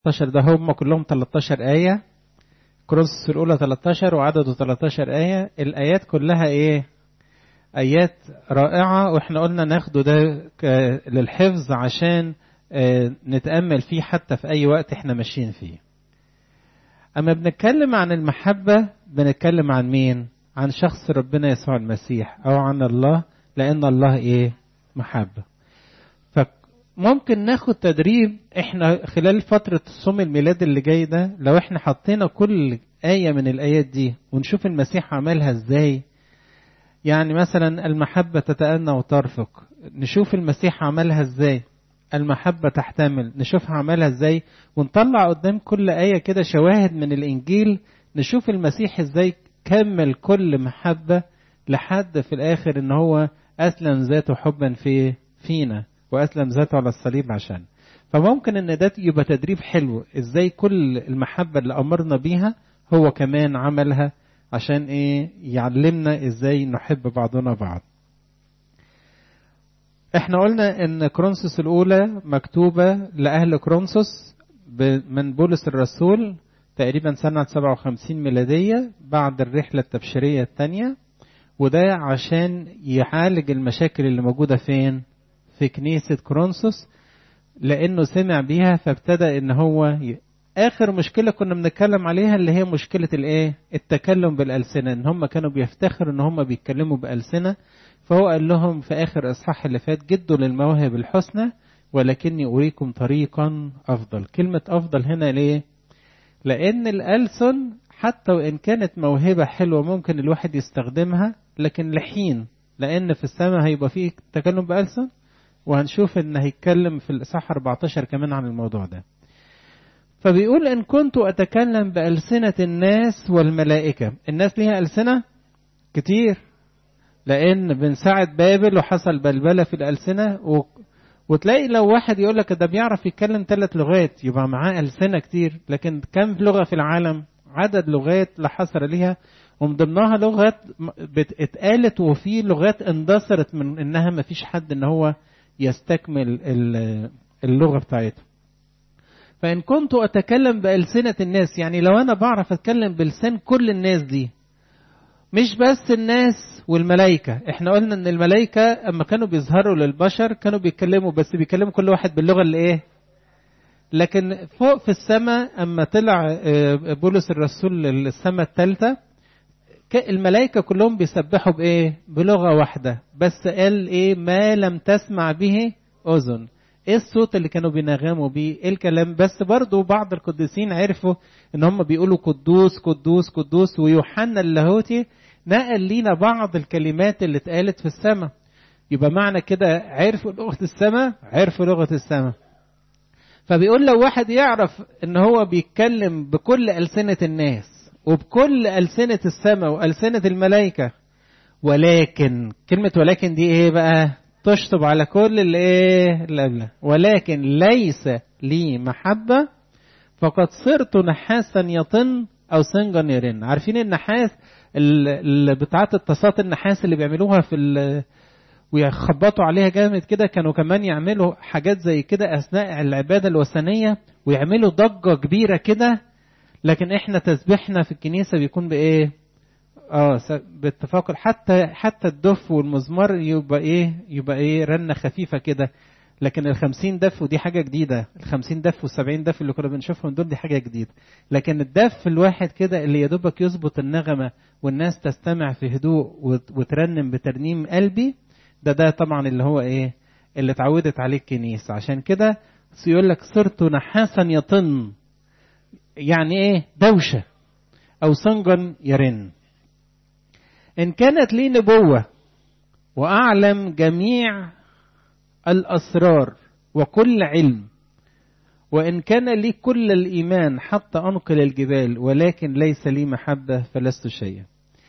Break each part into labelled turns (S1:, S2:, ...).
S1: 13 ده هم كلهم 13 آية كورنثوس الأولى 13 وعدده 13 آية الآيات كلها إيه؟ آيات رائعة وإحنا قلنا ناخده ده للحفظ عشان نتأمل فيه حتى في أي وقت إحنا ماشيين فيه. أما بنتكلم عن المحبة بنتكلم عن مين؟ عن شخص ربنا يسوع المسيح أو عن الله لأن الله إيه؟ محبة. فممكن ناخد تدريب إحنا خلال فترة الصوم الميلاد اللي جاي ده لو إحنا حطينا كل آية من الآيات دي ونشوف المسيح عملها إزاي يعني مثلا المحبة تتأنى وترفق نشوف المسيح عملها إزاي المحبة تحتمل نشوفها عملها ازاي ونطلع قدام كل آية كده شواهد من الإنجيل نشوف المسيح ازاي كمل كل محبة لحد في الآخر إن هو أسلم ذاته حبا في فينا وأسلم ذاته على الصليب عشان فممكن إن ده يبقى تدريب حلو ازاي كل المحبة اللي أمرنا بيها هو كمان عملها عشان إيه يعلمنا ازاي نحب بعضنا بعض احنا قلنا ان كرونسوس الاولى مكتوبة لاهل كرونسوس من بولس الرسول تقريبا سنة 57 ميلادية بعد الرحلة التبشيرية الثانية وده عشان يعالج المشاكل اللي موجودة فين في كنيسة كرونسوس لانه سمع بيها فابتدى ان هو ي... اخر مشكلة كنا بنتكلم عليها اللي هي مشكلة الايه التكلم بالالسنة ان هم كانوا بيفتخروا ان هم بيتكلموا بالسنة فهو قال لهم في آخر إصحاح اللي فات جدوا للمواهب الحسنى ولكني أريكم طريقا أفضل كلمة أفضل هنا ليه؟ لأن الألسن حتى وإن كانت موهبة حلوة ممكن الواحد يستخدمها لكن لحين لأن في السماء هيبقى فيه تكلم بألسن وهنشوف إن هيتكلم في الإصحاح 14 كمان عن الموضوع ده فبيقول إن كنت أتكلم بألسنة الناس والملائكة الناس ليها ألسنة كتير لان من ساعه بابل وحصل بلبله في الالسنه و... وتلاقي لو واحد يقول لك ده بيعرف يتكلم ثلاث لغات يبقى معاه السنه كتير لكن كم لغه في العالم عدد لغات لا حصر ليها ومن ضمنها لغات اتقالت وفي لغات اندثرت من انها ما فيش حد ان هو يستكمل اللغه بتاعته فان كنت اتكلم بالسنه الناس يعني لو انا بعرف اتكلم بلسان كل الناس دي مش بس الناس والملائكة احنا قلنا ان الملائكة اما كانوا بيظهروا للبشر كانوا بيتكلموا بس بيتكلموا كل واحد باللغة اللي ايه لكن فوق في السماء اما طلع بولس الرسول للسماء الثالثة الملائكة كلهم بيسبحوا بايه بلغة واحدة بس قال ايه ما لم تسمع به اذن ايه الصوت اللي كانوا بينغموا بيه ايه الكلام بس برضو بعض القديسين عرفوا ان هم بيقولوا قدوس قدوس قدوس ويوحنا اللاهوتي نقل لينا بعض الكلمات اللي اتقالت في السماء يبقى معنى كده عرفوا لغة السماء عرفوا لغة السماء فبيقول لو واحد يعرف ان هو بيتكلم بكل ألسنة الناس وبكل ألسنة السماء وألسنة الملائكة ولكن كلمة ولكن دي ايه بقى تشطب على كل الايه لا ولكن ليس لي محبة فقد صرت نحاسا يطن او سنجا يرن عارفين النحاس بتاعت الطاسات النحاس اللي بيعملوها في ويخبطوا عليها جامد كده كانوا كمان يعملوا حاجات زي كده اثناء العباده الوثنيه ويعملوا ضجه كبيره كده لكن احنا تسبيحنا في الكنيسه بيكون بايه اه باتفاق حتى حتى الدف والمزمار يبقى ايه يبقى ايه رنه خفيفه كده لكن الخمسين دف ودي حاجة جديدة الخمسين دف والسبعين دف اللي كنا بنشوفهم دول دي حاجة جديدة لكن الدف الواحد كده اللي يدوبك يظبط النغمة والناس تستمع في هدوء وترنم بترنيم قلبي ده ده طبعا اللي هو ايه اللي اتعودت عليه الكنيسة عشان كده يقول لك صرت نحاسا يطن يعني ايه دوشة او صنجا يرن ان كانت لي نبوة واعلم جميع الأسرار وكل علم وإن كان لي كل الإيمان حتى أنقل الجبال ولكن ليس لي محبة فلست شيئا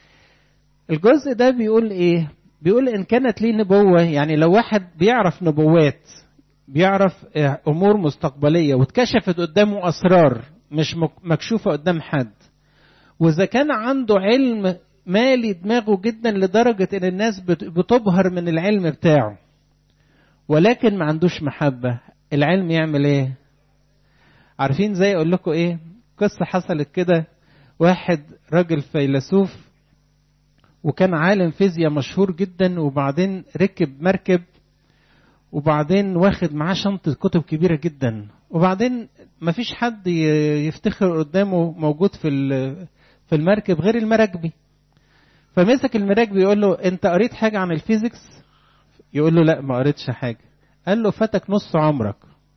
S1: الجزء ده بيقول إيه بيقول إن كانت لي نبوة يعني لو واحد بيعرف نبوات بيعرف أمور مستقبلية واتكشفت قدامه أسرار مش مكشوفة قدام حد وإذا كان عنده علم مالي دماغه جدا لدرجة إن الناس بتبهر من العلم بتاعه ولكن ما عندوش محبة العلم يعمل ايه عارفين زي اقول لكم ايه قصة حصلت كده واحد راجل فيلسوف وكان عالم فيزياء مشهور جدا وبعدين ركب مركب وبعدين واخد معاه شنطة كتب كبيرة جدا وبعدين مفيش حد يفتخر قدامه موجود في في المركب غير المراكبي فمسك المراكبي يقول له انت قريت حاجة عن الفيزيكس يقول له لا ما قريتش حاجة قال له فاتك نص عمرك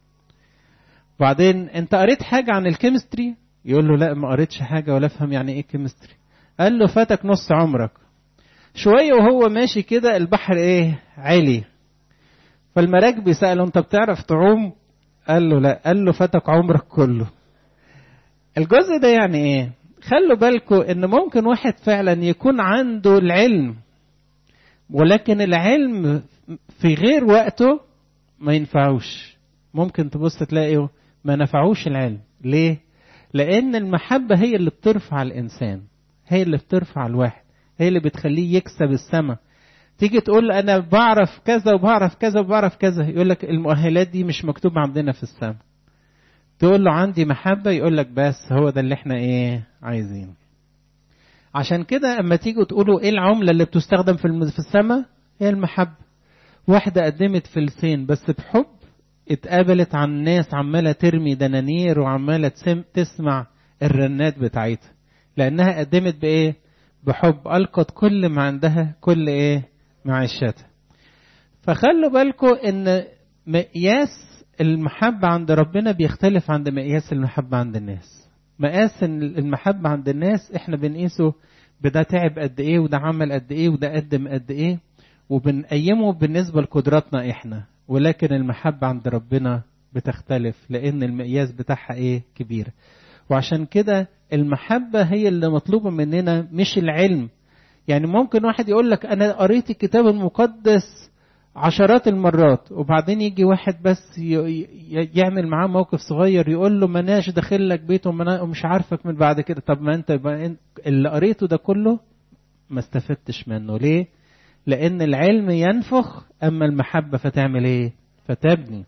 S1: بعدين انت قريت حاجة عن الكيمستري يقول له لا ما قريتش حاجة ولا افهم يعني ايه كيمستري قال له فاتك نص عمرك شوية وهو ماشي كده البحر ايه عالي فالمراكبي سأله انت بتعرف تعوم قال له لا قال له فاتك عمرك كله الجزء ده يعني ايه خلوا بالكم ان ممكن واحد فعلا يكون عنده العلم ولكن العلم في غير وقته ما ينفعوش ممكن تبص تلاقيه ما نفعوش العلم ليه لان المحبة هي اللي بترفع الانسان هي اللي بترفع الواحد هي اللي بتخليه يكسب السماء تيجي تقول انا بعرف كذا وبعرف كذا وبعرف كذا يقول لك المؤهلات دي مش مكتوبه عندنا في السماء تقول له عندي محبه يقول لك بس هو ده اللي احنا ايه عايزينه عشان كده اما تيجوا تقولوا ايه العمله اللي بتستخدم في في السماء هي المحبه واحده قدمت فلسين بس بحب اتقابلت عن ناس عماله ترمي دنانير وعماله تسمع الرنات بتاعتها لانها قدمت بايه بحب القت كل ما عندها كل ايه معيشتها فخلوا بالكم ان مقياس المحبة عند ربنا بيختلف عند مقياس المحبة عند الناس مقاس المحبة عند الناس احنا بنقيسه بده تعب قد ايه وده عمل قد ايه وده قدم قد ايه وبنقيمه بالنسبة لقدراتنا احنا ولكن المحبة عند ربنا بتختلف لان المقياس بتاعها ايه كبير وعشان كده المحبة هي اللي مطلوبة مننا مش العلم يعني ممكن واحد يقول لك أنا قريت الكتاب المقدس عشرات المرات وبعدين يجي واحد بس يعمل معاه موقف صغير يقول له مناش داخل لك بيته ومش عارفك من بعد كده طب ما انت اللي قريته ده كله ما استفدتش منه ليه لان العلم ينفخ اما المحبة فتعمل ايه فتبني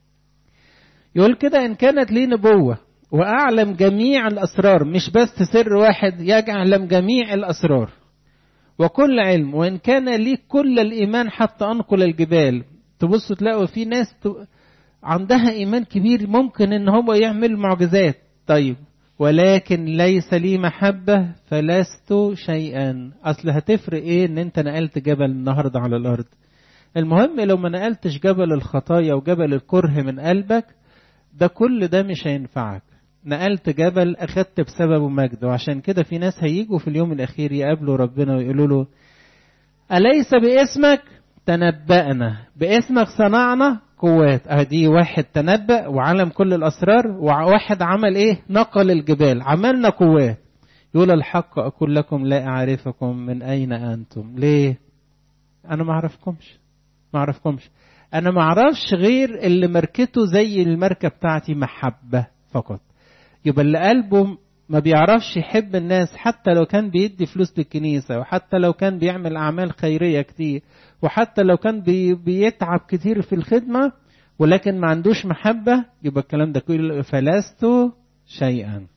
S1: يقول كده ان كانت لي نبوة واعلم جميع الاسرار مش بس سر واحد يعلم جميع الاسرار وكل علم وان كان لي كل الايمان حتى انقل الجبال تبصوا تلاقوا في ناس عندها ايمان كبير ممكن ان هو يعمل معجزات طيب ولكن ليس لي محبة فلست شيئا أصل هتفرق إيه إن أنت نقلت جبل النهاردة على الأرض المهم لو ما نقلتش جبل الخطايا وجبل الكره من قلبك ده كل ده مش هينفعك نقلت جبل أخدت بسببه مجد وعشان كده في ناس هيجوا في اليوم الأخير يقابلوا ربنا ويقولوا له أليس باسمك تنبأنا باسمك صنعنا قوات أدي واحد تنبأ وعلم كل الأسرار وواحد عمل إيه نقل الجبال عملنا قوات يقول الحق أقول لكم لا أعرفكم من أين أنتم ليه أنا ما أعرفكمش ما أعرفكمش أنا ما أعرفش غير اللي مركته زي المركة بتاعتي محبة فقط يبقى اللي قلبه ما بيعرفش يحب الناس حتى لو كان بيدي فلوس للكنيسة وحتى لو كان بيعمل أعمال خيرية كتير وحتى لو كان بي بيتعب كتير في الخدمة ولكن ما عندوش محبة يبقى الكلام ده كله فلست شيئا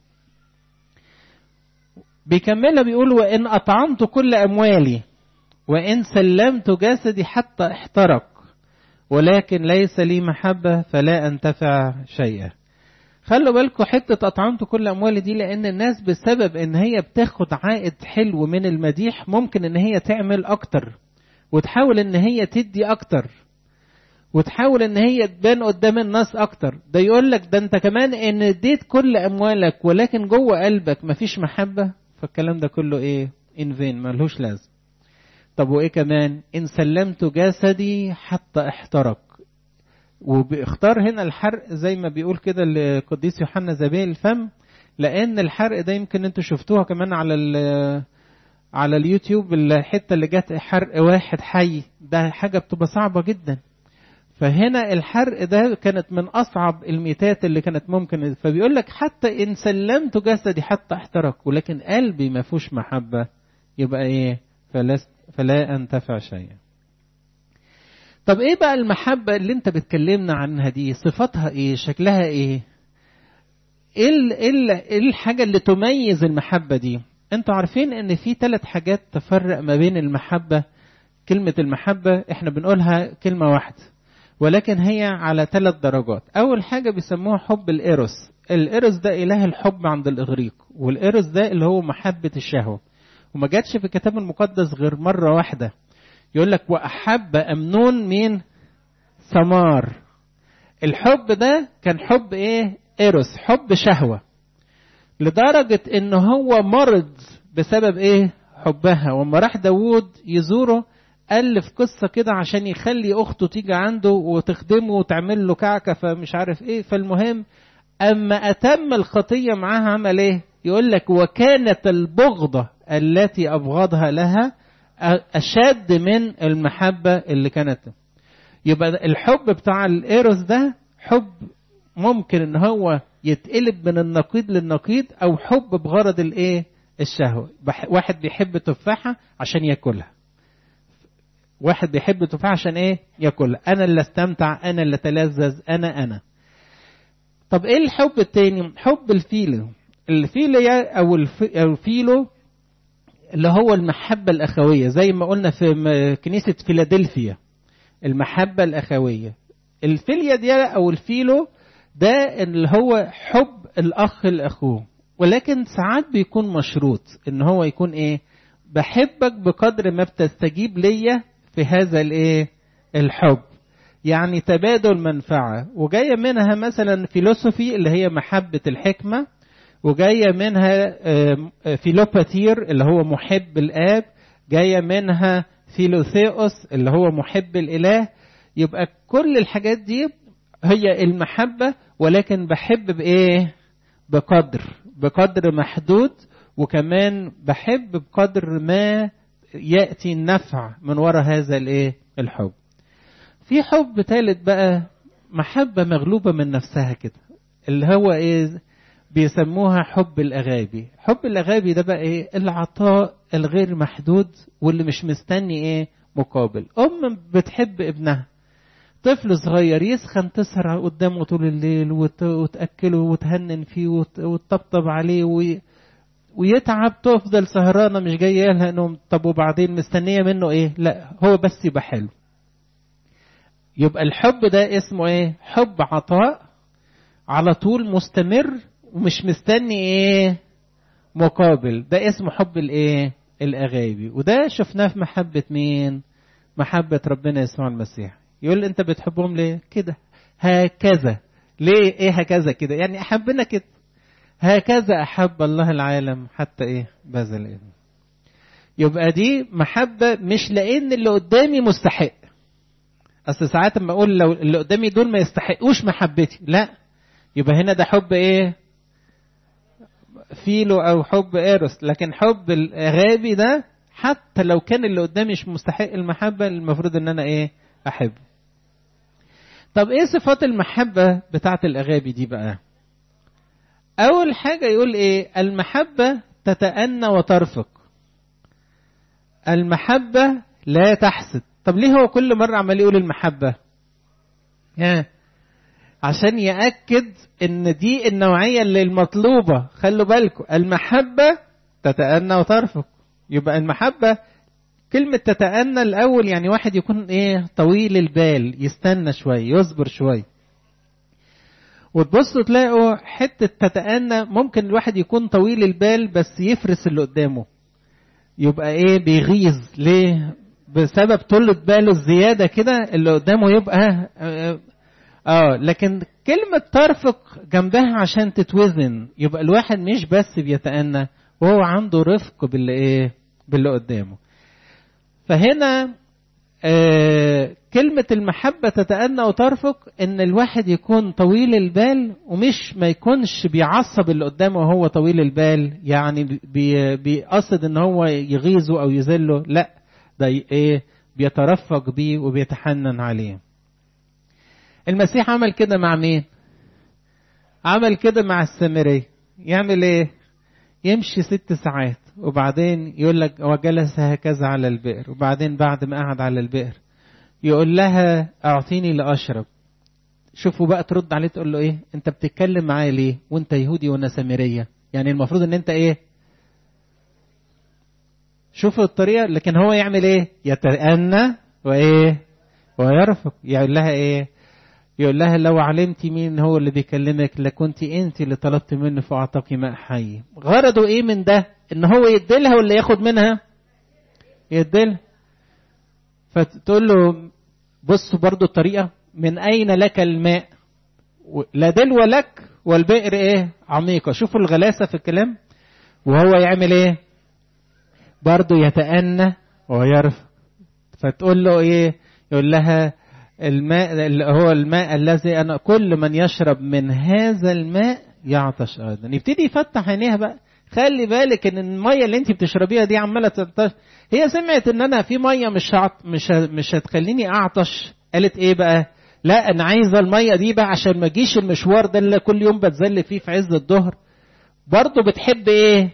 S1: بيكملها بيقول وإن أطعمت كل أموالي وإن سلمت جسدي حتى احترق ولكن ليس لي محبة فلا أنتفع شيئا خلوا بالكم حتة أطعمت كل أموالي دي لأن الناس بسبب إن هي بتاخد عائد حلو من المديح ممكن إن هي تعمل أكتر وتحاول إن هي تدي أكتر وتحاول إن هي تبان قدام الناس أكتر ده يقول لك ده أنت كمان إن اديت كل أموالك ولكن جوه قلبك مفيش محبة فالكلام ده كله إيه؟ إن فين ملهوش لازم طب وإيه كمان؟ إن سلمت جسدي حتى احترق وبيختار هنا الحرق زي ما بيقول كده القديس يوحنا زبيل الفم لان الحرق ده يمكن انتوا شفتوها كمان على على اليوتيوب الحته اللي جت حرق واحد حي ده حاجه بتبقى صعبه جدا فهنا الحرق ده كانت من اصعب الميتات اللي كانت ممكن فبيقول لك حتى ان سلمت جسدي حتى احترق ولكن قلبي ما فيهوش محبه يبقى ايه فلست فلا انتفع شيئا طب ايه بقى المحبة اللي انت بتكلمنا عنها دي صفاتها ايه شكلها ايه ايه ال- ايه ال- إيه الحاجه اللي تميز المحبه دي انتوا عارفين ان في ثلاث حاجات تفرق ما بين المحبه كلمه المحبه احنا بنقولها كلمه واحده ولكن هي على ثلاث درجات اول حاجه بيسموها حب الايروس الايروس ده اله الحب عند الاغريق والايروس ده اللي هو محبه الشهوه وما جاتش في الكتاب المقدس غير مره واحده يقول لك واحب امنون مين ثمار الحب ده كان حب ايه ايروس حب شهوه لدرجه ان هو مرض بسبب ايه حبها وما راح داوود يزوره ألف قصة كده عشان يخلي أخته تيجي عنده وتخدمه وتعمل له كعكة فمش عارف إيه فالمهم أما أتم الخطية معاها عمل إيه؟ يقول لك وكانت البغضة التي أبغضها لها أشد من المحبة اللي كانت يبقى الحب بتاع الإيروس ده حب ممكن إن هو يتقلب من النقيض للنقيض أو حب بغرض الإيه؟ الشهوة واحد بيحب تفاحة عشان ياكلها واحد بيحب تفاحة عشان ايه ياكلها انا اللي استمتع انا اللي اتلذذ انا انا طب ايه الحب التاني حب الفيلو الفيلو او او الفيلو اللي هو المحبة الأخوية زي ما قلنا في كنيسة فيلادلفيا المحبة الأخوية الفيليا دي أو الفيلو ده اللي هو حب الأخ لأخوه ولكن ساعات بيكون مشروط إن هو يكون إيه بحبك بقدر ما بتستجيب ليا في هذا الإيه الحب يعني تبادل منفعة وجاية منها مثلا فيلوسوفي اللي هي محبة الحكمة وجاية منها فيلوباتير اللي هو محب الآب جاية منها فيلوثيوس اللي هو محب الإله يبقى كل الحاجات دي هي المحبة ولكن بحب بإيه بقدر بقدر محدود وكمان بحب بقدر ما يأتي النفع من وراء هذا الإيه الحب في حب ثالث بقى محبة مغلوبة من نفسها كده اللي هو إيه بيسموها حب الأغابي حب الأغابي ده بقى إيه العطاء الغير محدود واللي مش مستني إيه مقابل أم بتحب ابنها طفل صغير يسخن تسهر قدامه طول الليل وت... وتأكله وتهنن فيه وت... وتطبطب عليه وي... ويتعب تفضل سهرانة مش جاية لها نوم طب وبعدين مستنية منه ايه لا هو بس يبقى حلو يبقى الحب ده اسمه ايه حب عطاء على طول مستمر ومش مستني ايه مقابل ده اسمه حب الايه الاغابي وده شفناه في محبة مين محبة ربنا يسوع المسيح يقول انت بتحبهم ليه كده هكذا ليه ايه هكذا كده يعني احبنا كده هكذا احب الله العالم حتى ايه بذل ابنه يبقى دي محبة مش لان اللي قدامي مستحق اصل ساعات لما اقول لو اللي قدامي دول ما يستحقوش محبتي لا يبقى هنا ده حب ايه فيلو او حب ايروس لكن حب الاغابي ده حتى لو كان اللي قدامي مش مستحق المحبة المفروض ان انا ايه احبه طب ايه صفات المحبة بتاعت الاغابي دي بقى اول حاجة يقول ايه المحبة تتأنى وترفق المحبة لا تحسد طب ليه هو كل مرة عمال يقول المحبة ها عشان يأكد ان دي النوعية اللي المطلوبة خلوا بالكم المحبة تتأنى وترفق يبقى المحبة كلمة تتأنى الأول يعني واحد يكون إيه طويل البال يستنى شوية يصبر شوية وتبصوا تلاقوا حتة تتأنى ممكن الواحد يكون طويل البال بس يفرس اللي قدامه يبقى إيه بيغيظ ليه بسبب طولة باله الزيادة كده اللي قدامه يبقى آه, آه لكن كلمة ترفق جنبها عشان تتوزن يبقى الواحد مش بس بيتأنى وهو عنده رفق باللي إيه باللي قدامه فهنا آه كلمة المحبة تتأنى وترفق إن الواحد يكون طويل البال ومش ما يكونش بيعصب اللي قدامه وهو طويل البال يعني بي بيقصد إن هو يغيظه أو يذله لا ده إيه بيترفق بيه وبيتحنن عليه المسيح عمل كده مع مين؟ عمل كده مع السامرية يعمل إيه؟ يمشي ست ساعات وبعدين يقول لك وجلس هكذا على البئر وبعدين بعد ما قعد على البئر يقول لها اعطيني لاشرب شوفوا بقى ترد عليه تقول له ايه انت بتتكلم معايا ليه وانت يهودي وانا سامريه يعني المفروض ان انت ايه شوفوا الطريقه لكن هو يعمل ايه يتأنى وايه ويرفق يقول لها ايه يقول لها لو علمت مين هو اللي بيكلمك لكنت انت اللي طلبت منه فاعطاكي ماء حي غرضه ايه من ده ان هو يديلها ولا ياخد منها يديلها فتقول له بصوا برضو الطريقة من أين لك الماء لا دلو لك والبئر إيه عميقة شوفوا الغلاسة في الكلام وهو يعمل إيه برضو يتأنى ويرفع فتقول له إيه يقول لها الماء اللي هو الماء الذي أنا كل من يشرب من هذا الماء يعطش أيضا يبتدي يفتح عينيها بقى خلي بالك ان الميه اللي انت بتشربيها دي عماله تنتشر هي سمعت ان انا في ميه مش هعط... مش ه... مش هتخليني اعطش قالت ايه بقى لا انا عايزه الميه دي بقى عشان ما اجيش المشوار ده اللي كل يوم بتزل فيه في عز الظهر برضه بتحب ايه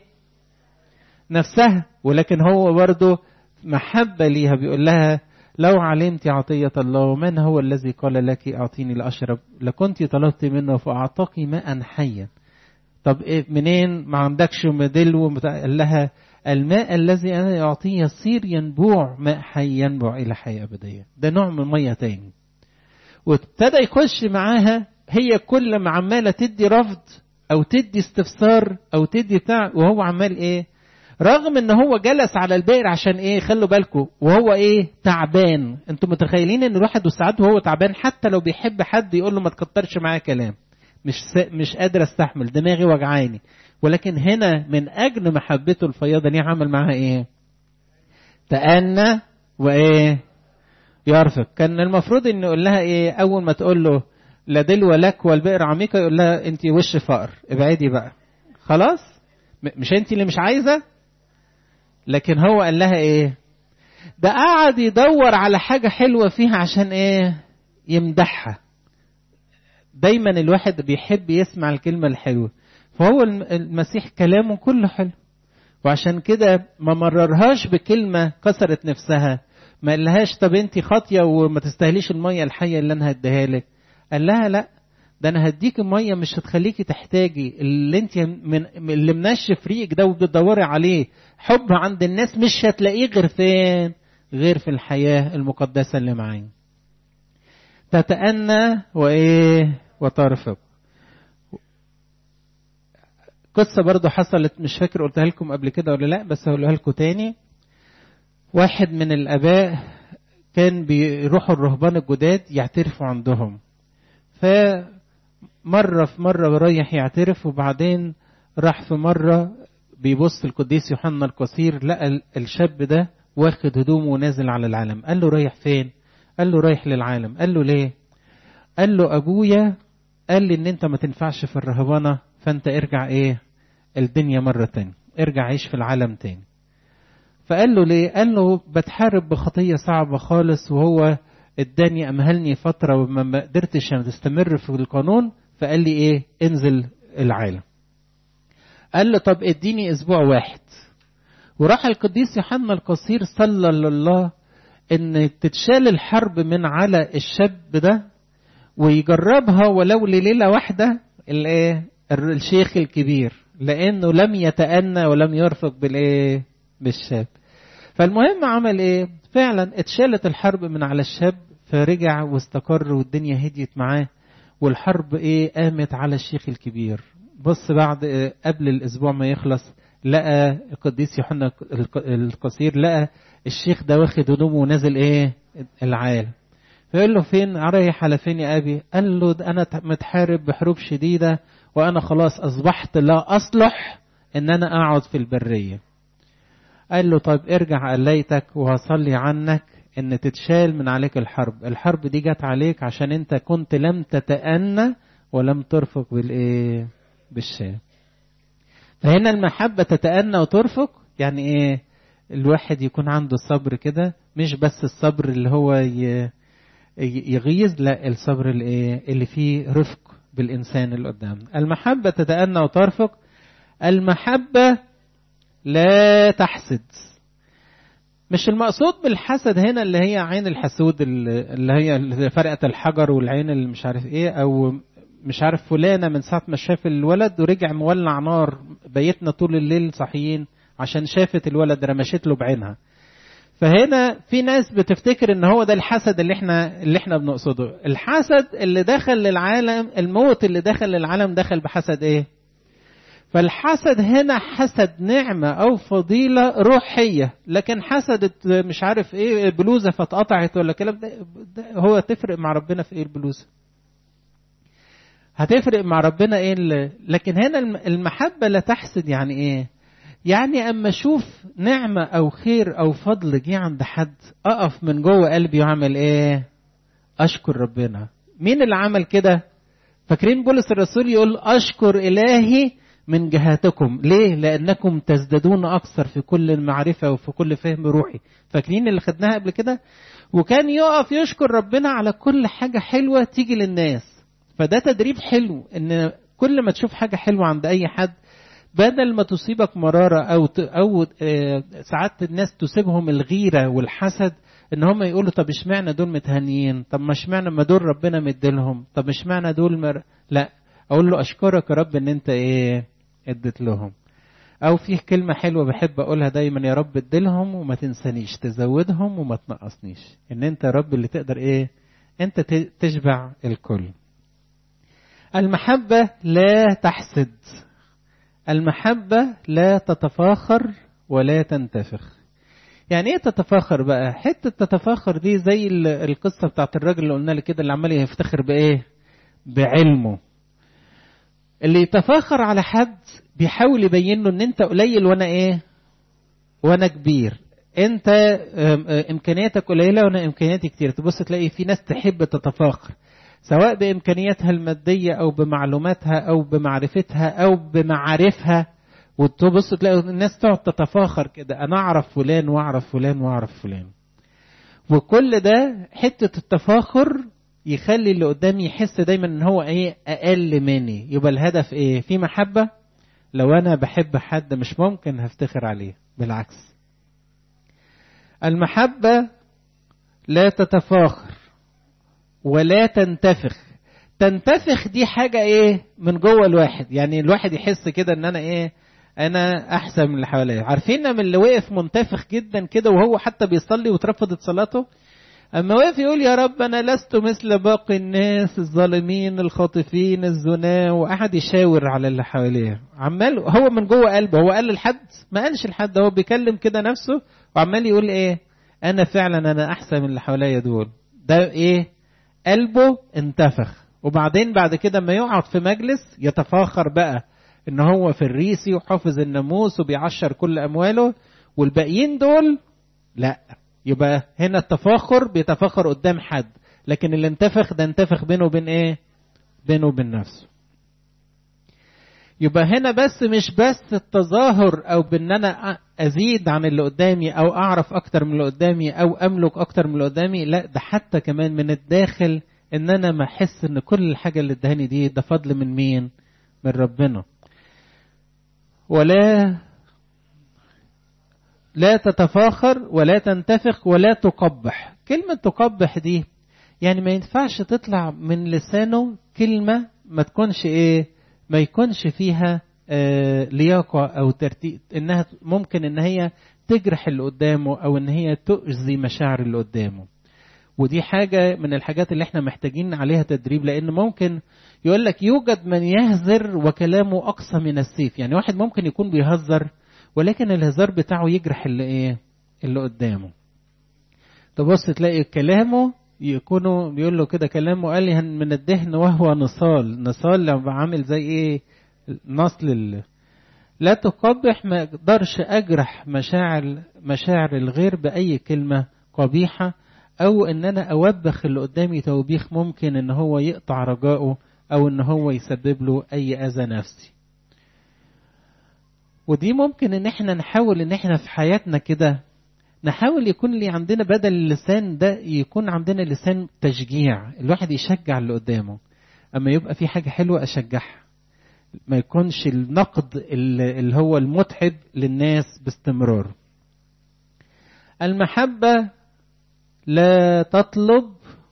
S1: نفسها ولكن هو برضه محبة ليها بيقول لها لو علمت عطية الله من هو الذي قال لك أعطيني لأشرب لكنت طلبت منه فأعطاك ماء حيا طب إيه منين ما عندكش مدلو قال لها الماء الذي أنا أعطيه يصير ينبوع ماء حي ينبع إلى حياة أبدية ده نوع من مية تاني وابتدى يخش معاها هي كل ما عمالة تدي رفض أو تدي استفسار أو تدي بتاع وهو عمال إيه رغم ان هو جلس على البئر عشان ايه خلوا بالكم وهو ايه تعبان انتوا متخيلين ان الواحد وساعات وهو تعبان حتى لو بيحب حد يقول له ما تكترش معايا كلام مش س... مش قادر استحمل دماغي وجعاني ولكن هنا من اجل محبته الفياضه دي عمل معاها ايه تأنى وايه يرفق كان المفروض انه يقول لها ايه اول ما تقول له لا دلو لك والبئر عميقه يقول لها انت وش فقر ابعدي بقى خلاص مش انت اللي مش عايزه لكن هو قال لها ايه ده قعد يدور على حاجة حلوة فيها عشان ايه يمدحها دايما الواحد بيحب يسمع الكلمة الحلوة فهو المسيح كلامه كله حلو وعشان كده ما مررهاش بكلمة كسرت نفسها ما قالهاش طب انت خاطية وما تستاهليش المية الحية اللي انا هديها لك قال لها لا ده انا هديك ميه مش هتخليكي تحتاجي اللي انت من اللي منشف ريقك ده وبتدوري عليه حب عند الناس مش هتلاقيه غير فين غير في الحياه المقدسه اللي معايا تتأنى وايه وترفق قصه برضو حصلت مش فاكر قلتها لكم قبل كده ولا لا بس هقولها لكم تاني واحد من الاباء كان بيروحوا الرهبان الجداد يعترفوا عندهم ف مرة في مرة رايح يعترف وبعدين راح في مرة بيبص القديس يوحنا القصير لقى الشاب ده واخد هدومه ونازل على العالم قال له رايح فين قال له رايح للعالم قال له ليه قال له ابويا قال لي ان انت ما تنفعش في الرهبنة فانت ارجع ايه الدنيا مرة تاني ارجع عيش في العالم تاني فقال له ليه قال له بتحارب بخطية صعبة خالص وهو اداني امهلني فترة وما قدرتش تستمر في القانون فقال لي ايه انزل العالم قال له طب اديني اسبوع واحد وراح القديس يوحنا القصير صلى لله ان تتشال الحرب من على الشاب ده ويجربها ولو لليلة واحدة الايه الشيخ الكبير لانه لم يتأنى ولم يرفق بالايه بالشاب فالمهم عمل ايه فعلا اتشالت الحرب من على الشاب فرجع واستقر والدنيا هديت معاه والحرب ايه قامت على الشيخ الكبير بص بعد إيه قبل الاسبوع ما يخلص لقى القديس يوحنا القصير لقى الشيخ ده واخد هدومه ونازل ايه العال فيقول له فين رايح على فين يا ابي قال له انا متحارب بحروب شديده وانا خلاص اصبحت لا اصلح ان انا اقعد في البريه قال له طيب ارجع قليتك وهصلي عنك ان تتشال من عليك الحرب الحرب دي جت عليك عشان انت كنت لم تتأنى ولم ترفق بالايه بالشام فهنا المحبة تتأنى وترفق يعني ايه الواحد يكون عنده صبر كده مش بس الصبر اللي هو يغيظ لا الصبر اللي, إيه اللي فيه رفق بالإنسان اللي قدامنا المحبة تتأنى وترفق المحبة لا تحسد مش المقصود بالحسد هنا اللي هي عين الحسود اللي هي فرقة الحجر والعين اللي مش عارف ايه او مش عارف فلانة من ساعة ما شاف الولد ورجع مولع نار بيتنا طول الليل صحيين عشان شافت الولد رمشت له بعينها فهنا في ناس بتفتكر ان هو ده الحسد اللي احنا اللي احنا بنقصده الحسد اللي دخل للعالم الموت اللي دخل للعالم دخل بحسد ايه فالحسد هنا حسد نعمة أو فضيلة روحية لكن حسدت مش عارف إيه بلوزة فاتقطعت ولا كلام ده, ده هو تفرق مع ربنا في إيه البلوزة هتفرق مع ربنا إيه اللي لكن هنا المحبة لا تحسد يعني إيه يعني أما أشوف نعمة أو خير أو فضل جه عند حد أقف من جوه قلبي وأعمل إيه أشكر ربنا مين اللي عمل كده فاكرين بولس الرسول يقول أشكر إلهي من جهاتكم ليه لانكم تزدادون اكثر في كل المعرفه وفي كل فهم روحي فاكرين اللي خدناها قبل كده وكان يقف يشكر ربنا على كل حاجه حلوه تيجي للناس فده تدريب حلو ان كل ما تشوف حاجه حلوه عند اي حد بدل ما تصيبك مراره او او ساعات الناس تصيبهم الغيره والحسد ان هم يقولوا طب اشمعنى دول متهنيين طب ما اشمعنى ما دول ربنا مديلهم طب اشمعنى دول مر... لا اقول له اشكرك يا رب ان انت ايه اديت لهم او في كلمة حلوة بحب اقولها دايما يا رب اديلهم وما تنسانيش تزودهم وما تنقصنيش ان انت يا رب اللي تقدر ايه انت تشبع الكل المحبة لا تحسد المحبة لا تتفاخر ولا تنتفخ يعني ايه تتفاخر بقى حتة تتفاخر دي زي القصة بتاعت الراجل اللي قلنا لك كده اللي عمال يفتخر بايه بعلمه اللي يتفاخر على حد بيحاول يبين له ان انت قليل وانا ايه وانا كبير انت امكانياتك قليله وانا امكانياتي كتير تبص تلاقي في ناس تحب تتفاخر سواء بامكانياتها الماديه او بمعلوماتها او بمعرفتها او بمعارفها وتبص تلاقي الناس تقعد تتفاخر كده انا اعرف فلان واعرف فلان واعرف فلان وكل ده حته التفاخر يخلي اللي قدامي يحس دايما ان هو ايه اقل مني يبقى الهدف ايه في محبه لو انا بحب حد مش ممكن هفتخر عليه بالعكس المحبه لا تتفاخر ولا تنتفخ تنتفخ دي حاجه ايه من جوه الواحد يعني الواحد يحس كده ان انا ايه انا احسن من اللي حواليا عارفين من اللي وقف منتفخ جدا كده وهو حتى بيصلي واترفضت صلاته أما وقف يقول يا رب أنا لست مثل باقي الناس الظالمين الخاطفين الزنا وقعد يشاور على اللي حواليه عمال هو من جوه قلبه هو قال لحد ما قالش لحد هو بيكلم كده نفسه وعمال يقول إيه أنا فعلا أنا أحسن من اللي حواليا دول ده إيه قلبه انتفخ وبعدين بعد كده ما يقعد في مجلس يتفاخر بقى ان هو فريسي وحافظ الناموس وبيعشر كل امواله والباقيين دول لا يبقى هنا التفاخر بيتفاخر قدام حد لكن اللي انتفخ ده انتفخ بينه وبين ايه بينه وبين نفسه يبقى هنا بس مش بس التظاهر او بان انا ازيد عن اللي قدامي او اعرف اكتر من اللي قدامي او املك اكتر من اللي قدامي لا ده حتى كمان من الداخل ان انا ما احس ان كل الحاجه اللي ادهاني دي ده فضل من مين من ربنا ولا لا تتفاخر ولا تنتفخ ولا تقبح كلمة تقبح دي يعني ما ينفعش تطلع من لسانه كلمة ما تكونش ايه ما يكونش فيها آه لياقة او ترتيب انها ممكن ان هي تجرح اللي قدامه او ان هي تؤذي مشاعر اللي قدامه ودي حاجة من الحاجات اللي احنا محتاجين عليها تدريب لان ممكن يقول لك يوجد من يهزر وكلامه اقصى من السيف يعني واحد ممكن يكون بيهزر ولكن الهزار بتاعه يجرح اللي ايه اللي قدامه تبص تلاقي كلامه يكونوا بيقول له كده كلامه قال لي من الدهن وهو نصال نصال لما عامل زي ايه نصل ال... لا تقبح ما اقدرش اجرح مشاعر مشاعر الغير باي كلمه قبيحه او ان انا اوبخ اللي قدامي توبيخ ممكن ان هو يقطع رجائه او ان هو يسبب له اي اذى نفسي ودي ممكن ان احنا نحاول ان احنا في حياتنا كده نحاول يكون لي عندنا بدل اللسان ده يكون عندنا لسان تشجيع الواحد يشجع اللي قدامه اما يبقى في حاجه حلوه اشجعها ما يكونش النقد اللي هو المتعب للناس باستمرار المحبة لا تطلب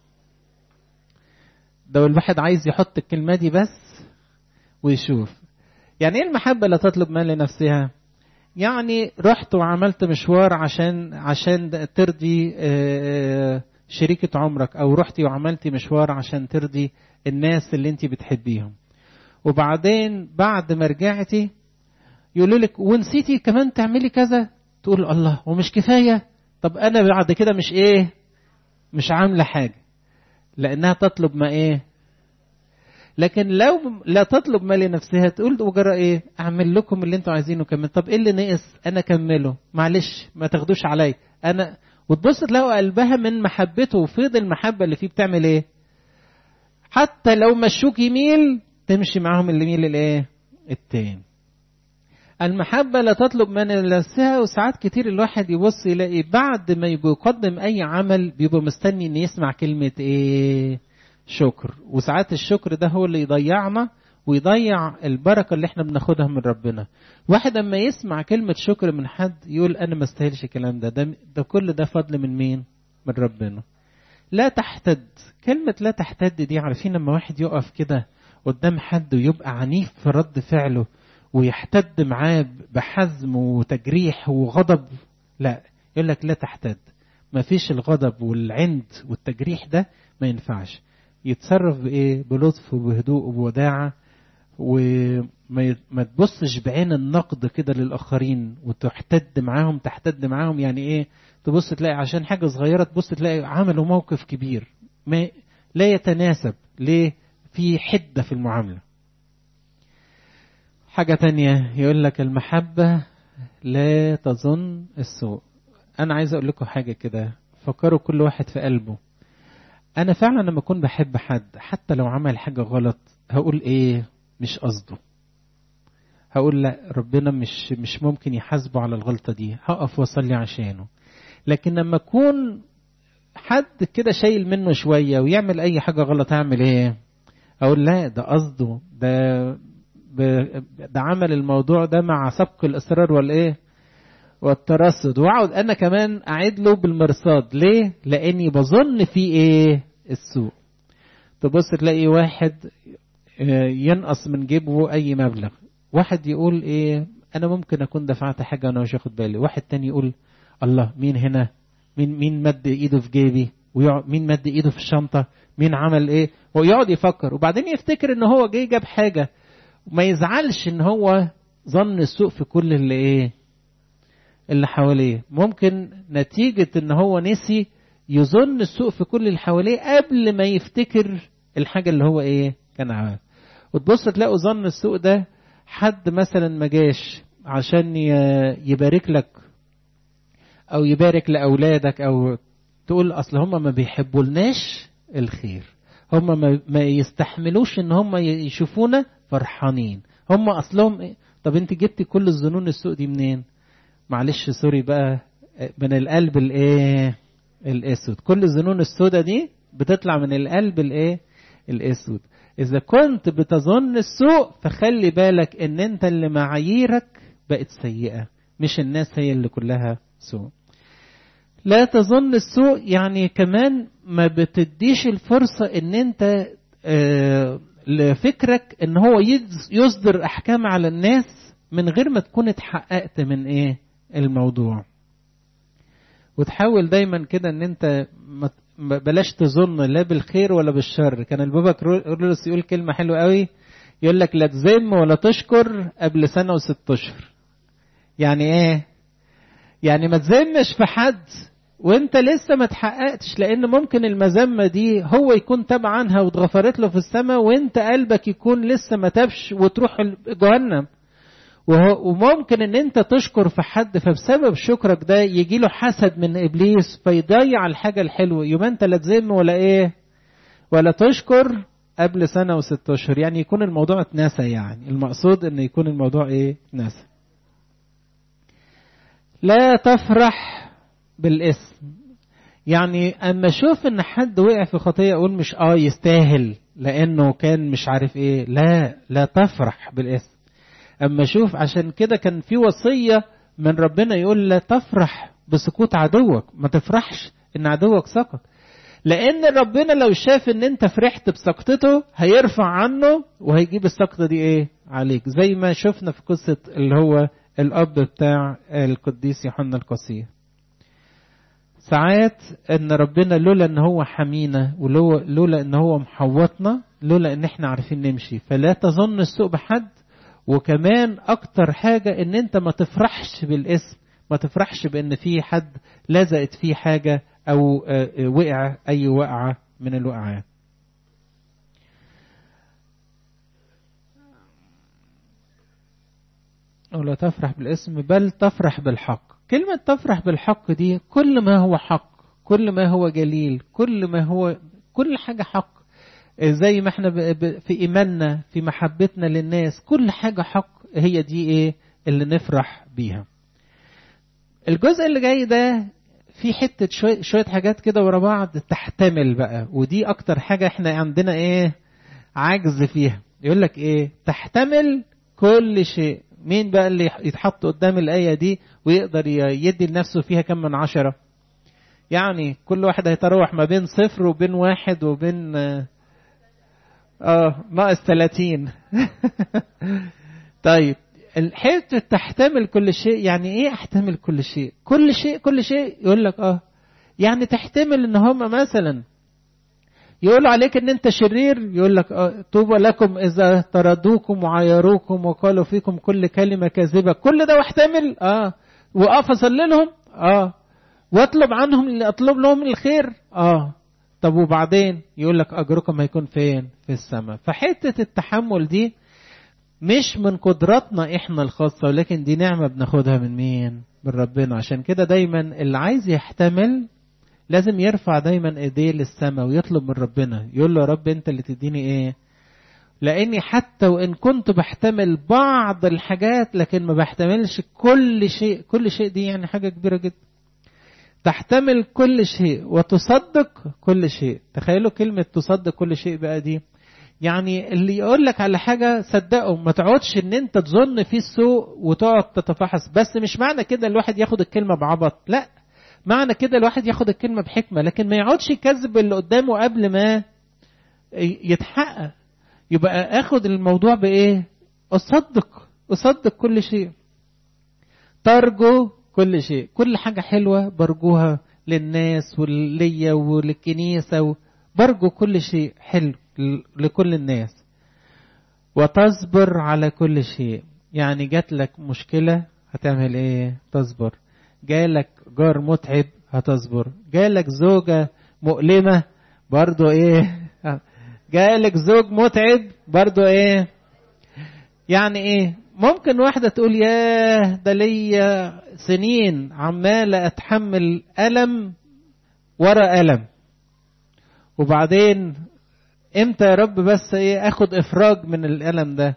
S1: ده الواحد عايز يحط الكلمة دي بس ويشوف يعني ايه المحبة لا تطلب ما لنفسها يعني رحت وعملت مشوار عشان عشان ترضي شريكة عمرك او رحتي وعملتي مشوار عشان ترضي الناس اللي انت بتحبيهم وبعدين بعد ما رجعتي يقولوا لك ونسيتي كمان تعملي كذا تقول الله ومش كفاية طب انا بعد كده مش ايه مش عاملة حاجة لانها تطلب ما ايه لكن لو لا تطلب ما لنفسها تقول وجرى ايه اعمل لكم اللي انتوا عايزينه كمان طب ايه اللي نقص انا كمله معلش ما تاخدوش عليا انا وتبص تلاقوا قلبها من محبته وفيض المحبة اللي فيه بتعمل ايه حتى لو مشوك يميل تمشي معاهم اللي يميل الايه التاني المحبة لا تطلب من نفسها وساعات كتير الواحد يبص يلاقي بعد ما يقدم أي عمل بيبقى مستني إن يسمع كلمة إيه شكر وساعات الشكر ده هو اللي يضيعنا ويضيع البركة اللي احنا بناخدها من ربنا واحد اما يسمع كلمة شكر من حد يقول انا ما استاهلش الكلام ده. ده ده كل ده فضل من مين من ربنا لا تحتد كلمة لا تحتد دي عارفين لما واحد يقف كده قدام حد ويبقى عنيف في رد فعله ويحتد معاه بحزم وتجريح وغضب لا يقول لك لا تحتد ما فيش الغضب والعند والتجريح ده ما ينفعش يتصرف بايه بلطف وبهدوء وبوداعه وما ما تبصش بعين النقد كده للاخرين وتحتد معاهم تحتد معاهم يعني ايه تبص تلاقي عشان حاجه صغيره تبص تلاقي عملوا موقف كبير ما لا يتناسب ليه في حده في المعامله حاجة تانية يقول لك المحبة لا تظن السوء أنا عايز أقول لكم حاجة كده فكروا كل واحد في قلبه أنا فعلا لما أكون بحب حد حتى لو عمل حاجة غلط هقول إيه مش قصده هقول لا ربنا مش مش ممكن يحاسبه على الغلطة دي هقف واصلي عشانه لكن لما أكون حد كده شايل منه شوية ويعمل أي حاجة غلط هعمل إيه؟ أقول لا ده قصده ده ده عمل الموضوع ده مع سبق الاصرار والايه والترصد واقعد انا كمان اعيد له بالمرصاد ليه لاني بظن في ايه السوء تبص تلاقي واحد ينقص من جيبه اي مبلغ واحد يقول ايه انا ممكن اكون دفعت حاجه انا مش واخد بالي واحد تاني يقول الله مين هنا مين مين مد ايده في جيبي ومين مد ايده في الشنطه مين عمل ايه ويقعد يفكر وبعدين يفتكر ان هو جه جاب حاجه وما يزعلش ان هو ظن السوء في كل اللي ايه اللي حواليه ممكن نتيجة ان هو نسي يظن السوء في كل اللي حواليه قبل ما يفتكر الحاجة اللي هو ايه كان عملها وتبص تلاقوا ظن السوء ده حد مثلا ما جاش عشان يبارك لك او يبارك لاولادك او تقول اصل هم ما بيحبولناش الخير هم ما يستحملوش ان هم يشوفونا فرحانين هم اصلهم إيه؟ طب انت جبت كل الظنون السوء دي منين معلش سوري بقى من القلب الايه الاسود كل الظنون السوداء دي بتطلع من القلب الايه الاسود اذا كنت بتظن السوء فخلي بالك ان انت اللي معاييرك بقت سيئه مش الناس هي اللي كلها سوء لا تظن السوء يعني كمان ما بتديش الفرصه ان انت آه لفكرك ان هو يصدر احكام على الناس من غير ما تكون اتحققت من ايه الموضوع وتحاول دايما كده ان انت بلاش تظن لا بالخير ولا بالشر كان البابا كرولوس يقول كلمة حلوة قوي يقول لك لا تذم ولا تشكر قبل سنة وست اشهر يعني ايه يعني ما تذمش في حد وانت لسه ما تحققتش لان ممكن المذمة دي هو يكون تاب عنها واتغفرت له في السماء وانت قلبك يكون لسه ما تابش وتروح جهنم وممكن ان انت تشكر في حد فبسبب شكرك ده يجي له حسد من ابليس فيضيع الحاجة الحلوة يبقى انت لا تذم ولا ايه ولا تشكر قبل سنة وست اشهر يعني يكون الموضوع اتنسى يعني المقصود ان يكون الموضوع ايه اتنسى لا تفرح بالاسم يعني اما اشوف ان حد وقع في خطيه اقول مش اه يستاهل لانه كان مش عارف ايه لا لا تفرح بالاسم اما اشوف عشان كده كان في وصيه من ربنا يقول لا تفرح بسقوط عدوك ما تفرحش ان عدوك سقط لان ربنا لو شاف ان انت فرحت بسقطته هيرفع عنه وهيجيب السقطه دي ايه عليك زي ما شفنا في قصه اللي هو الاب بتاع القديس يوحنا القصير ساعات ان ربنا لولا ان هو حمينا ولولا ان هو محوطنا لولا ان احنا عارفين نمشي فلا تظن السوء بحد وكمان اكتر حاجة ان انت ما تفرحش بالاسم ما تفرحش بان في حد لزقت فيه حاجة او وقع اي وقعة من الوقعات ولا تفرح بالاسم بل تفرح بالحق كلمة تفرح بالحق دي كل ما هو حق كل ما هو جليل كل ما هو كل حاجة حق زي ما احنا في إيماننا في محبتنا للناس كل حاجة حق هي دي ايه اللي نفرح بيها الجزء اللي جاي ده في حتة شوية, شوية حاجات كده ورا بعض تحتمل بقى ودي أكتر حاجة احنا عندنا ايه عجز فيها يقول لك ايه تحتمل كل شيء مين بقى اللي يتحط قدام الآية دي ويقدر يدي لنفسه فيها كم من عشرة يعني كل واحد هيتراوح ما بين صفر وبين واحد وبين اه ناقص 30 طيب الحته تحتمل كل شيء يعني ايه احتمل كل شيء كل شيء كل شيء يقول لك اه يعني تحتمل ان هم مثلا يقولوا عليك ان انت شرير يقول لك اه طوبى لكم اذا طردوكم وعايروكم وقالوا فيكم كل كلمه كاذبه كل ده واحتمل اه واقف اصلي لهم اه واطلب عنهم اطلب لهم الخير اه طب وبعدين يقول لك اجركم هيكون فين في السماء فحته التحمل دي مش من قدراتنا احنا الخاصه ولكن دي نعمه بناخدها من مين من ربنا عشان كده دايما اللي عايز يحتمل لازم يرفع دايما ايديه للسماء ويطلب من ربنا يقول له يا رب انت اللي تديني ايه لاني حتى وان كنت بحتمل بعض الحاجات لكن ما بحتملش كل شيء كل شيء دي يعني حاجه كبيره جدا تحتمل كل شيء وتصدق كل شيء تخيلوا كلمة تصدق كل شيء بقى دي يعني اللي يقول لك على حاجة صدقه ما تقعدش ان انت تظن فيه السوء وتقعد تتفحص بس مش معنى كده الواحد ياخد الكلمة بعبط لا معنى كده الواحد ياخد الكلمة بحكمة لكن ما يقعدش يكذب اللي قدامه قبل ما يتحقق يبقى اخد الموضوع بايه اصدق اصدق كل شيء ترجو كل شيء كل حاجة حلوة برجوها للناس وليا وللكنيسة برجو كل شيء حلو لكل الناس وتصبر على كل شيء يعني جات لك مشكلة هتعمل ايه تصبر جالك جار متعب هتصبر جالك زوجة مؤلمة برضو ايه جالك زوج متعب برضو ايه يعني ايه ممكن واحدة تقول ياه ده ليا سنين عمالة أتحمل ألم ورا ألم وبعدين امتى يا رب بس ايه اخد افراج من الالم ده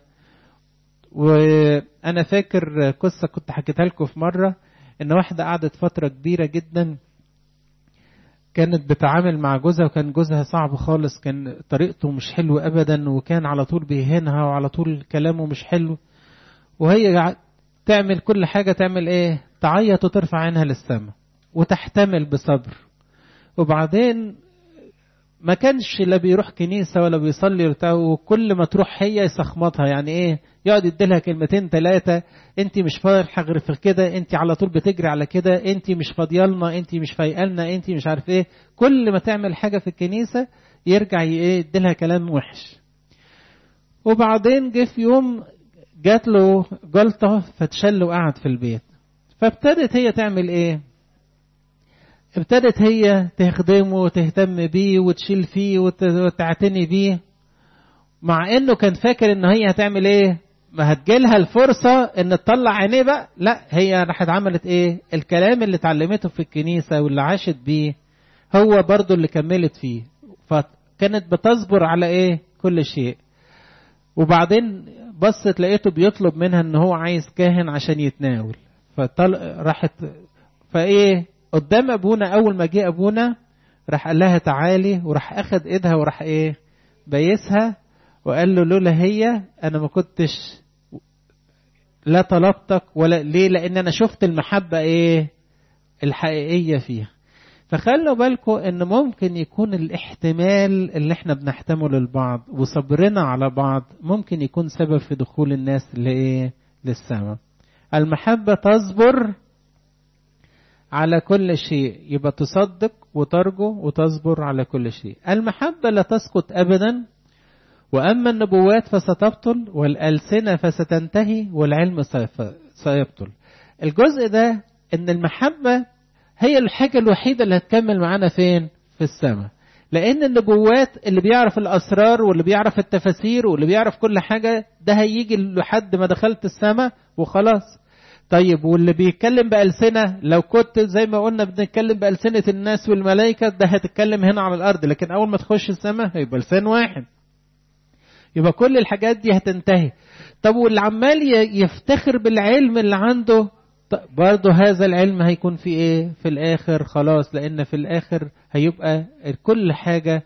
S1: وانا فاكر قصة كنت حكيتها لكم في مرة ان واحدة قعدت فترة كبيرة جدا كانت بتعامل مع جوزها وكان جوزها صعب خالص كان طريقته مش حلو ابدا وكان على طول بيهينها وعلى طول كلامه مش حلو وهي تعمل كل حاجة تعمل ايه تعيط وترفع عينها للسماء وتحتمل بصبر وبعدين ما كانش لا بيروح كنيسة ولا بيصلي وكل ما تروح هي يسخمطها يعني ايه يقعد يديلها كلمتين ثلاثة انت مش فارحة غير في كده انت على طول بتجري على كده انت مش فاضيالنا انت مش فايقالنا انت مش عارف ايه كل ما تعمل حاجة في الكنيسة يرجع ايه يديلها كلام وحش وبعدين جه في يوم جات له جلطة فتشل وقعد في البيت فابتدت هي تعمل ايه ابتدت هي تخدمه وتهتم بيه وتشيل فيه وتعتني بيه مع انه كان فاكر ان هي هتعمل ايه ما هتجيلها الفرصة ان تطلع عينيه بقى لا هي راحت عملت ايه الكلام اللي اتعلمته في الكنيسة واللي عاشت بيه هو برضو اللي كملت فيه فكانت بتصبر على ايه كل شيء وبعدين بصت لقيته بيطلب منها ان هو عايز كاهن عشان يتناول فطل راحت فايه قدام ابونا اول ما جه ابونا راح قال لها تعالي وراح اخد ايدها وراح ايه بيسها وقال له لولا هي انا ما كنتش لا طلبتك ولا ليه لان انا شفت المحبه ايه الحقيقية فيها فخلوا بالكم ان ممكن يكون الاحتمال اللي احنا بنحتمله لبعض وصبرنا على بعض ممكن يكون سبب في دخول الناس لايه للسماء المحبة تصبر على كل شيء يبقى تصدق وترجو وتصبر على كل شيء المحبة لا تسقط أبدا وأما النبوات فستبطل والألسنة فستنتهي والعلم سيبطل الجزء ده ان المحبة هي الحاجة الوحيدة اللي هتكمل معانا فين في السماء لان النبوات اللي بيعرف الاسرار واللي بيعرف التفاسير واللي بيعرف كل حاجة ده هيجي لحد ما دخلت السماء وخلاص طيب واللي بيتكلم بألسنة لو كنت زي ما قلنا بنتكلم بألسنة الناس والملائكة ده هتتكلم هنا على الأرض لكن أول ما تخش السماء هيبقى لسان واحد يبقى كل الحاجات دي هتنتهي طب واللي عمال يفتخر بالعلم اللي عنده برضه هذا العلم هيكون في ايه في الاخر خلاص لان في الاخر هيبقى كل حاجة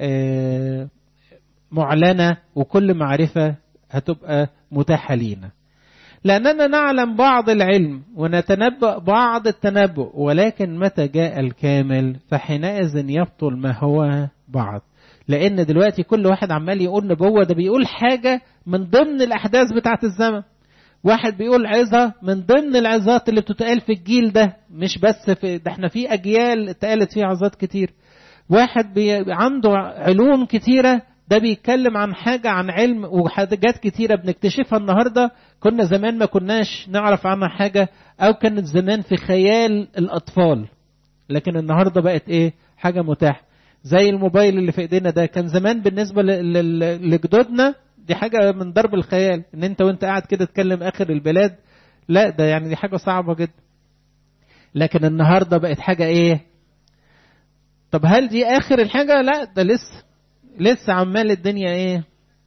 S1: معلنة وكل معرفة هتبقى متاحة لينا لأننا نعلم بعض العلم ونتنبأ بعض التنبؤ ولكن متى جاء الكامل فحينئذ يبطل ما هو بعض لأن دلوقتي كل واحد عمال يقول نبوة ده بيقول حاجة من ضمن الأحداث بتاعة الزمن واحد بيقول عظة من ضمن العظات اللي بتتقال في الجيل ده مش بس في ده احنا في أجيال اتقالت فيها عظات كتير واحد بي عنده علوم كتيرة ده بيتكلم عن حاجة عن علم وحاجات كتيرة بنكتشفها النهاردة كنا زمان ما كناش نعرف عنها حاجة أو كانت زمان في خيال الأطفال لكن النهاردة بقت إيه حاجة متاحة زي الموبايل اللي في ايدينا ده كان زمان بالنسبة لجدودنا دي حاجة من ضرب الخيال ان انت وانت قاعد كده تكلم اخر البلاد لا ده يعني دي حاجة صعبة جدا لكن النهاردة بقت حاجة ايه طب هل دي اخر الحاجة لا ده لسه لسه عمال الدنيا ايه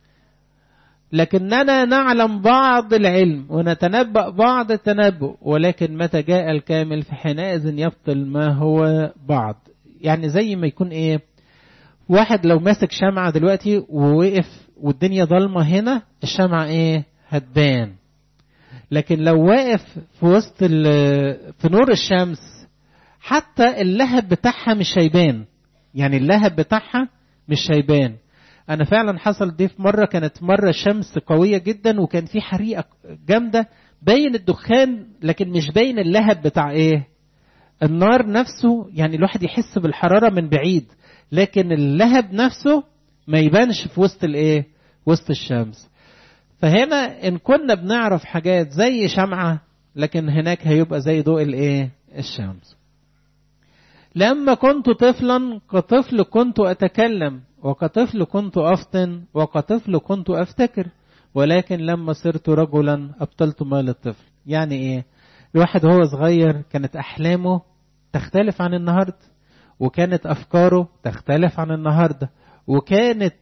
S1: لكننا نعلم بعض العلم ونتنبأ بعض التنبؤ ولكن متى جاء الكامل فحينئذ يبطل ما هو بعض يعني زي ما يكون ايه واحد لو ماسك شمعة دلوقتي ووقف والدنيا ضلمة هنا الشمعة ايه هتبان لكن لو واقف في وسط في نور الشمس حتى اللهب بتاعها مش هيبان يعني اللهب بتاعها مش هيبان انا فعلا حصل دي في مره كانت مره شمس قويه جدا وكان في حريقه جامده باين الدخان لكن مش باين اللهب بتاع ايه النار نفسه يعني الواحد يحس بالحراره من بعيد لكن اللهب نفسه ما يبانش في وسط الايه وسط الشمس فهنا ان كنا بنعرف حاجات زي شمعه لكن هناك هيبقى زي ضوء الايه الشمس لما كنت طفلا كطفل كنت اتكلم وكطفل كنت افطن وكطفل كنت افتكر ولكن لما صرت رجلا ابطلت ما للطفل يعني ايه الواحد وهو صغير كانت احلامه تختلف عن النهارده وكانت افكاره تختلف عن النهارده وكانت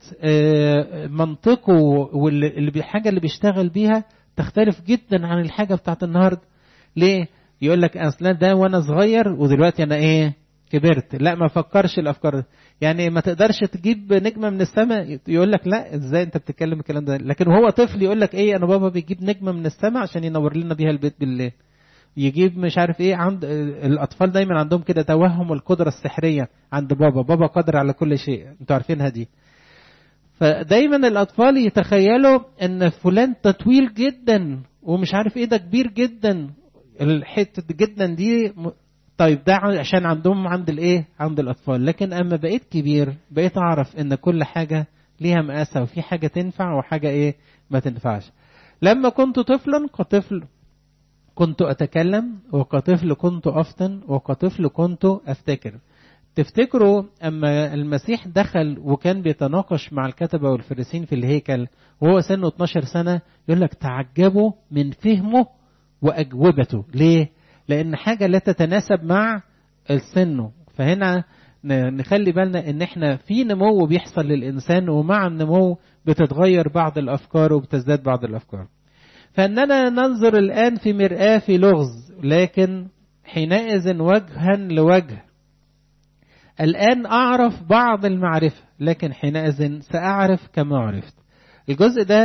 S1: منطقه والحاجه اللي بيشتغل بيها تختلف جدا عن الحاجه بتاعت النهارده ليه يقول لك اصلا ده وانا صغير ودلوقتي انا ايه كبرت لا ما فكرش الافكار يعني ما تقدرش تجيب نجمه من السماء يقول لك لا ازاي انت بتتكلم الكلام ده لكن وهو طفل يقول لك ايه انا بابا بيجيب نجمه من السماء عشان ينور لنا بيها البيت بالليل يجيب مش عارف ايه عند الاطفال دايما عندهم كده توهم القدره السحريه عند بابا بابا قادر على كل شيء انتوا عارفينها دي فدايما الاطفال يتخيلوا ان فلان ده طويل جدا ومش عارف ايه ده كبير جدا الحته جدا دي طيب ده عشان عندهم عند الايه عند الاطفال لكن اما بقيت كبير بقيت اعرف ان كل حاجه ليها مقاسها وفي حاجه تنفع وحاجه ايه ما تنفعش لما كنت طفلا كطفل كنت اتكلم وكطفل كنت افطن وكطفل كنت افتكر تفتكروا اما المسيح دخل وكان بيتناقش مع الكتبه والفريسين في الهيكل وهو سنه 12 سنه يقول لك تعجبوا من فهمه واجوبته ليه لان حاجه لا تتناسب مع السن فهنا نخلي بالنا ان احنا في نمو بيحصل للانسان ومع النمو بتتغير بعض الافكار وبتزداد بعض الافكار فاننا ننظر الان في مرآة في لغز لكن حينئذ وجها لوجه الان اعرف بعض المعرفة لكن حينئذ ساعرف كما عرفت الجزء ده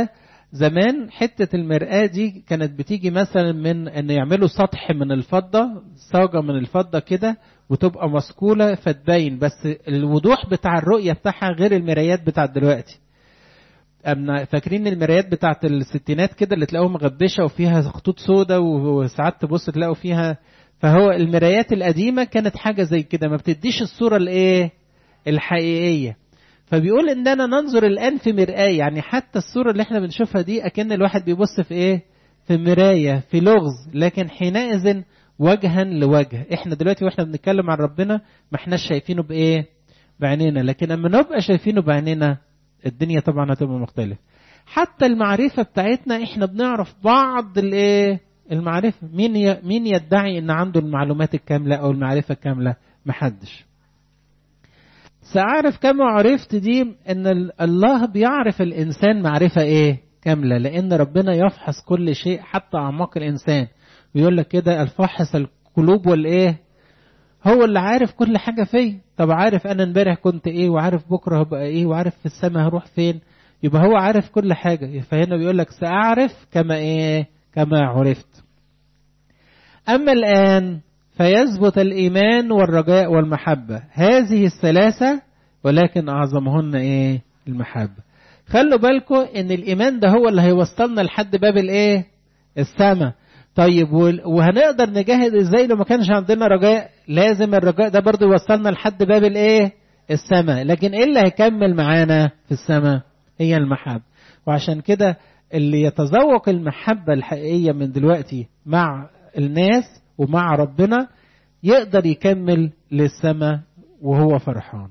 S1: زمان حتة المرآة دي كانت بتيجي مثلا من ان يعملوا سطح من الفضة صاجة من الفضة كده وتبقى مسكولة فتبين بس الوضوح بتاع الرؤية بتاعها غير المرايات بتاعت دلوقتي أمنا فاكرين المرايات بتاعت الستينات كده اللي تلاقوها مغبشة وفيها خطوط سودة وساعات تبص تلاقوا فيها فهو المرايات القديمة كانت حاجة زي كده ما بتديش الصورة الايه الحقيقية فبيقول اننا ننظر الان في مرآة يعني حتى الصورة اللي احنا بنشوفها دي اكن الواحد بيبص في ايه في مراية في لغز لكن حينئذ وجها لوجه احنا دلوقتي واحنا بنتكلم عن ربنا ما احناش شايفينه بايه بعينينا لكن اما نبقى شايفينه بعينينا الدنيا طبعا هتبقى مختلفة حتى المعرفة بتاعتنا احنا بنعرف بعض الايه المعرفة مين ي... مين يدعي ان عنده المعلومات الكاملة او المعرفة الكاملة محدش سأعرف كما عرفت دي ان الله بيعرف الانسان معرفة ايه كاملة لان ربنا يفحص كل شيء حتى اعماق الانسان ويقول لك كده الفحص القلوب والايه هو اللي عارف كل حاجة فيا طب عارف انا امبارح كنت ايه وعارف بكرة هبقى ايه وعارف في السماء هروح فين يبقى هو عارف كل حاجة فهنا بيقول لك سأعرف كما ايه كما عرفت أما الآن فيثبت الإيمان والرجاء والمحبة هذه الثلاثة ولكن أعظمهن إيه المحبة خلوا بالكم إن الإيمان ده هو اللي هيوصلنا لحد باب الإيه السماء طيب وهنقدر نجاهد ازاي لو ما كانش عندنا رجاء لازم الرجاء ده برضو يوصلنا لحد باب الايه السماء لكن ايه اللي هيكمل معانا في السماء هي المحبة وعشان كده اللي يتذوق المحبة الحقيقية من دلوقتي مع الناس ومع ربنا يقدر يكمل للسماء وهو فرحان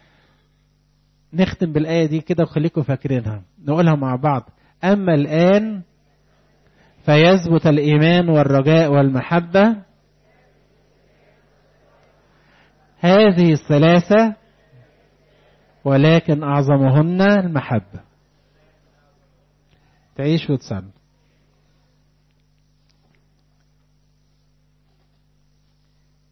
S1: نختم بالآية دي كده وخليكم فاكرينها نقولها مع بعض أما الآن فيثبت الإيمان والرجاء والمحبة هذه الثلاثة ولكن أعظمهن المحبة تعيش وتسمى